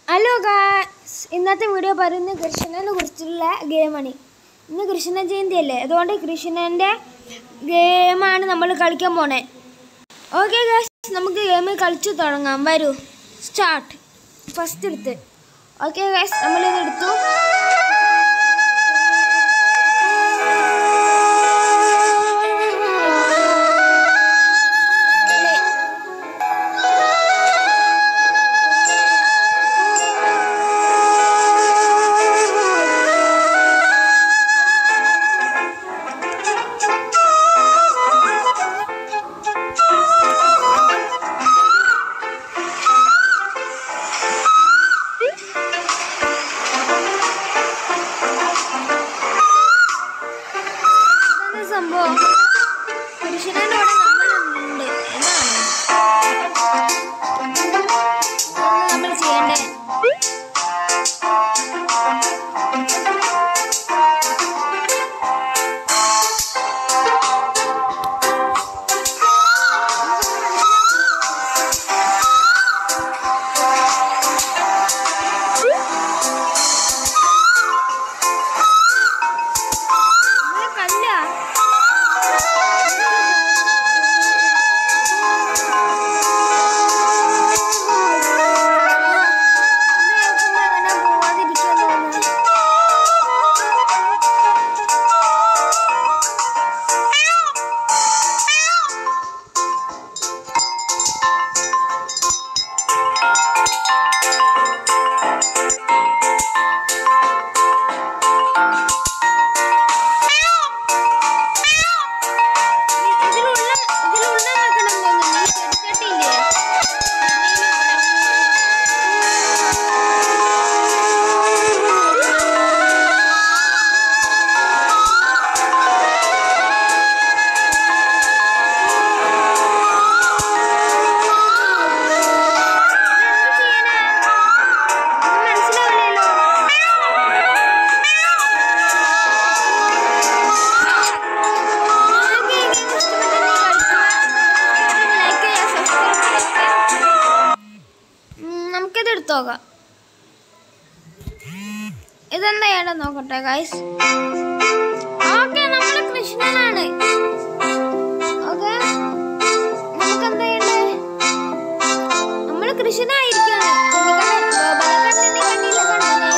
Hello Gauss ഇന്നത്തെ video പറയുന്നത് കൃഷ്ണനെ കുറിച്ചുള്ള ഗെയിമാണ് ഇന്ന് കൃഷ്ണ ജയന്തി അല്ലേ അതുകൊണ്ട് കൃഷ്ണൻ്റെ ഗെയിമാണ് നമ്മൾ കളിക്കാൻ പോണേ ഓക്കെ ഗാസ് നമുക്ക് ഗെയിം കളിച്ചു തുടങ്ങാം വരൂ സ്റ്റാർട്ട് ഫസ്റ്റ് എടുത്ത് ഓക്കെ ഗാസ് നമ്മളിത് എടുത്തു എന്താണ് സംഭവം പുരുഷനോട് നമ്മളുണ്ട് എന്നാണ് എന്താണ് നമ്മൾ ചെയ്യേണ്ടത് നമ്മള് കല്ലാ ഇതിലുള്ള ഇതിലുള്ള നോക്കണം തോന്നുന്നു ഈ ചെടിച്ചട്ടിയില്ലേ മനസ്സിലാവില്ലല്ലോ നമുക്കിത് എടുത്തു നോക്കാം ഇതെന്താ ചെയ്യണം നോക്കട്ടെ ഗൈസ് ഓക്കെ നമ്മള് കൃഷ്ണനാണ് ഓക്കെ നമുക്ക് എന്താ ചെയ്യണ്ടേ നമ്മള് കൃഷ്ണനായിരിക്കാണ് ബലകണ്ഠന്റെ കണ്ണിലെ കണ്ണനാണ്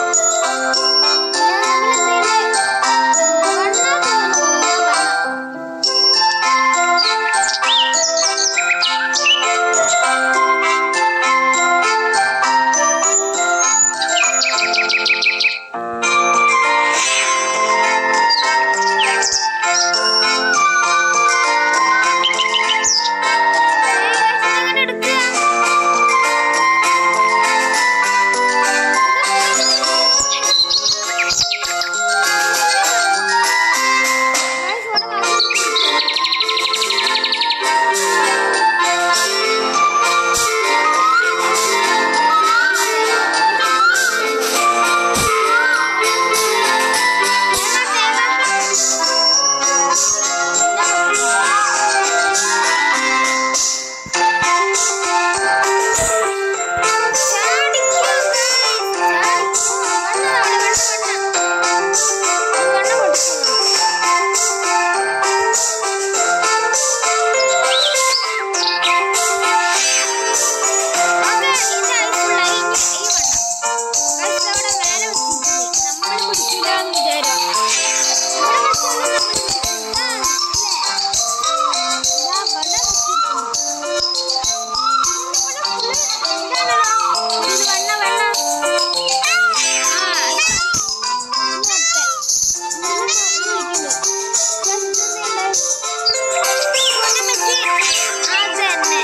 അതന്നെ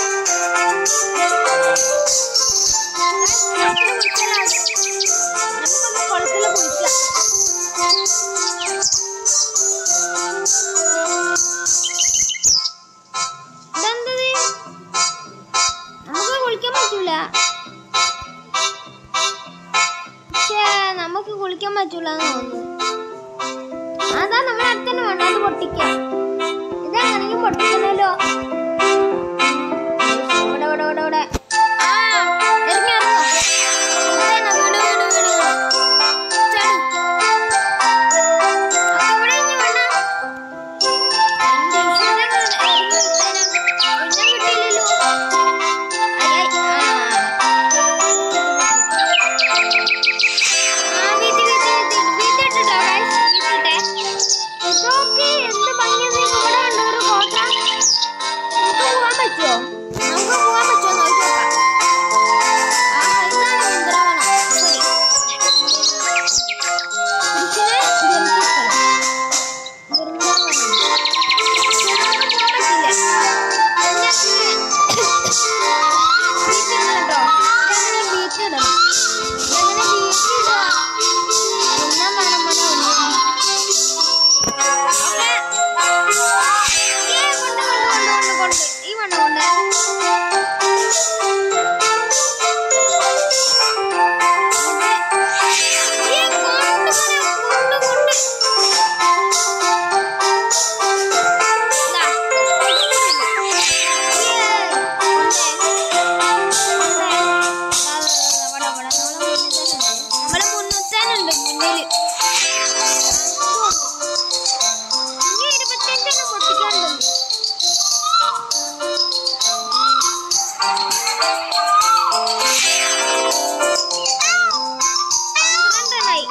നമുക്കൊന്ന് കുളത്തില് കുളിക്കാം ഇതെന്തത് നമുക്ക് കുളിക്കാൻ പറ്റൂല പക്ഷേ നമുക്ക് കുളിക്കാൻ പറ്റൂല എന്ന് തോന്നുന്നു അതാ നമ്മുടെ അടുത്ത് തന്നെ വേണ്ട അത് പൊട്ടിക്കാം ഇതാണെങ്കിൽ പൊട്ടിക്കണല്ലോ ഇവിടെ ഇവിടെ ഇവിടെ ഇവിടെ ആ ഇറങ്ങി ഇറങ്ങോ കൊണ്ട് ഈ കൊണ്ട് കൊണ്ട് കൊണ്ട് ദാ, നമ്മളെ മുന്നൂറ്റാനുണ്ട് മുന്നില് ഇനി ഇരുപത്തിയഞ്ചെണ്ണം പൊട്ടിക്കാനുണ്ട് പന്ത്രണ്ടെണ്ണായി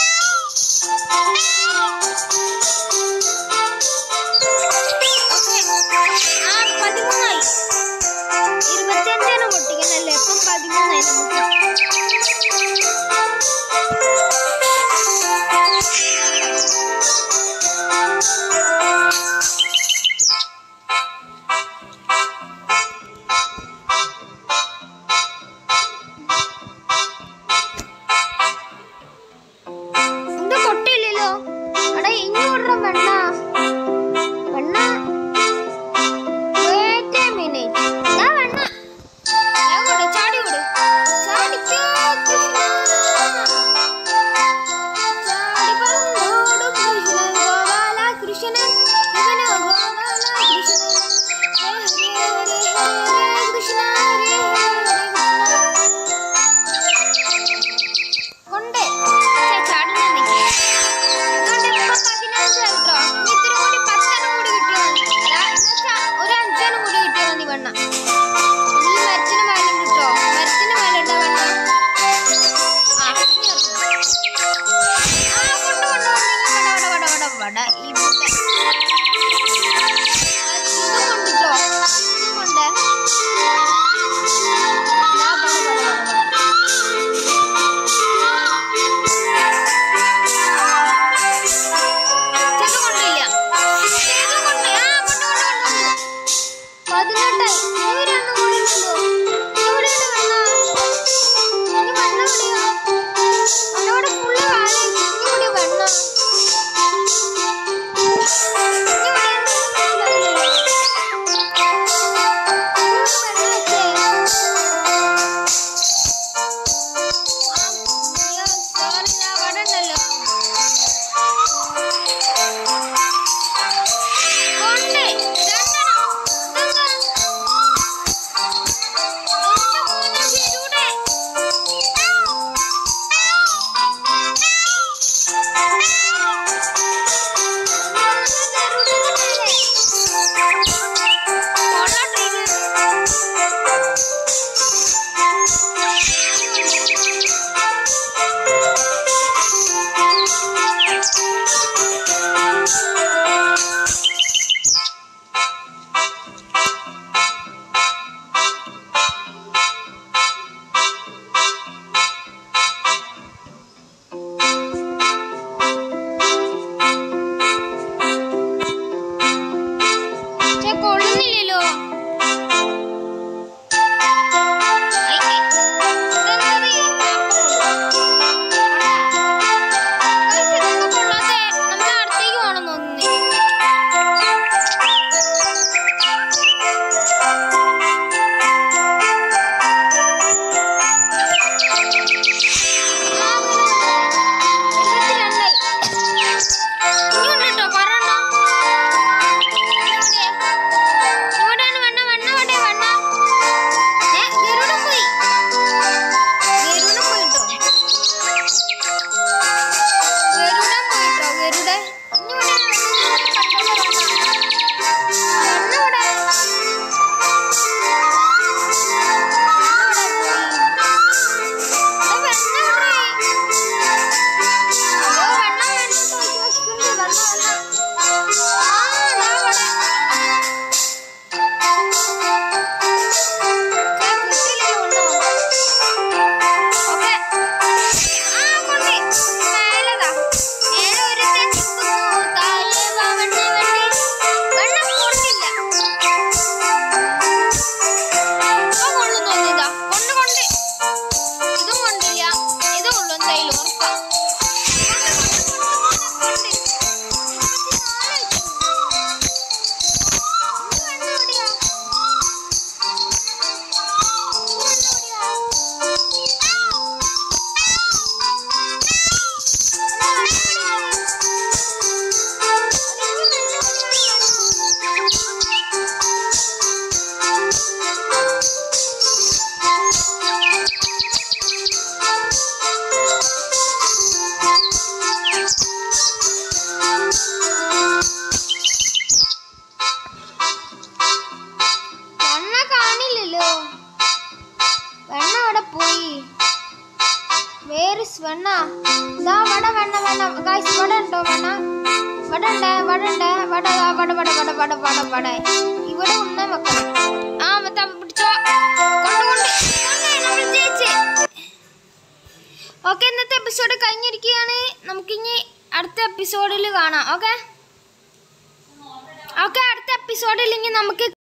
ആ പതിമൂന്നായി ഇരുപത്തിയഞ്ചെണ്ണം പൊട്ടിക്കണല്ലേ ഇപ്പം പതിമൂന്നായി നമുക്ക് ഇത് പൊട്ടിയില്ലല്ലോ എടാ ഇനി വിടറ വെണ്ണ വെണ്ണ വെയിറ്റ് എ മിനിറ്റ് ഇതാ വെണ്ണ ഞാൻ വിട് ചാടി വിട് ചാടിക്കോ കൃഷ്ണ ചാടി പറന്നോടു കൃഷ്ണ ഗോപാല കൃഷ്ണൻ ഇവന് ഗോപാല കൃഷ്ണ ഹരേ ഹരേ കൃഷ്ണ കൊണ്ട് ഛെ, ചാടുന്ന നിക്ക്. അതുകൊണ്ട് ഇപ്പൊ പതിനഞ്ച് കേട്ടോ. ഇനി ഇത്തിരി കൂടി പത്തെണ്ണം കൂടി കിട്ടിയാ മതി. അല്ല, എന്നുവെച്ചാ ഒരു അഞ്ചെണ്ണം കൂടി കിട്ടിയാ മതി വെണ്ണ. ഈ മരത്തിന് മേലുണ്ട് ട്ടോ. മരത്തിന് മേലുണ്ടോ വെണ്ണ? ആ, ഇനി ഇറങ്ങ്. ആ, കൊണ്ട് കൊണ്ട് കൊണ്ട്. ഇങ്ങ് വട, വട, വട, വട, വട. ഈ ഇവിടെ. ആ, ഇതും കൊണ്ട് ട്ടോ. ഇതും കൊണ്ട്. ദാ, വട, വട, വട, വട. ചെതു കൊണ്ടില്ല ചെതു കൊണ്ട് ആ കൊണ്ട് കൊണ്ട് കൊണ്ട് കൊണ്ട് പതിനെട്ടായി ഇനി രണ്ടും കൂടി ഉണ്ടല്ലോ എവിടെയാണ് വെണ്ണ ഇനി വെണ്ണ എവിടെയാ അവിടെ ഫുള്ള് കാലി ഇനി കൂടി വെണ്ണ ഇനി എവിടെയാ വെണ്ണ അവിടെ പോയി വേറെ വെണ്ണ ഇതാ വട വെണ്ണ വെണ്ണ ഗായ്സ് വട ഉണ്ടോ വെണ്ണ വട ഉണ്ട് വട ഉണ്ട് വട ദാ വട വട വട വട വട വട ഇവിടെ ഉണ്ണ വെക്കണം ആ മൊത്തം പിടിച്ചോ കൊണ്ട് കൊണ്ട് അങ്ങനെ നമ്മൾ ജയിച്ച് ഓക്കെ ഇന്നത്തെ എപ്പിസോഡ് കഴിഞ്ഞിരിക്കുകയാണ് നമുക്കിനി അടുത്ത എപ്പിസോഡിൽ കാണാം ഓക്കെ ഓക്കെ അടുത്ത എപ്പിസോഡിൽ ഇനി നമുക്ക്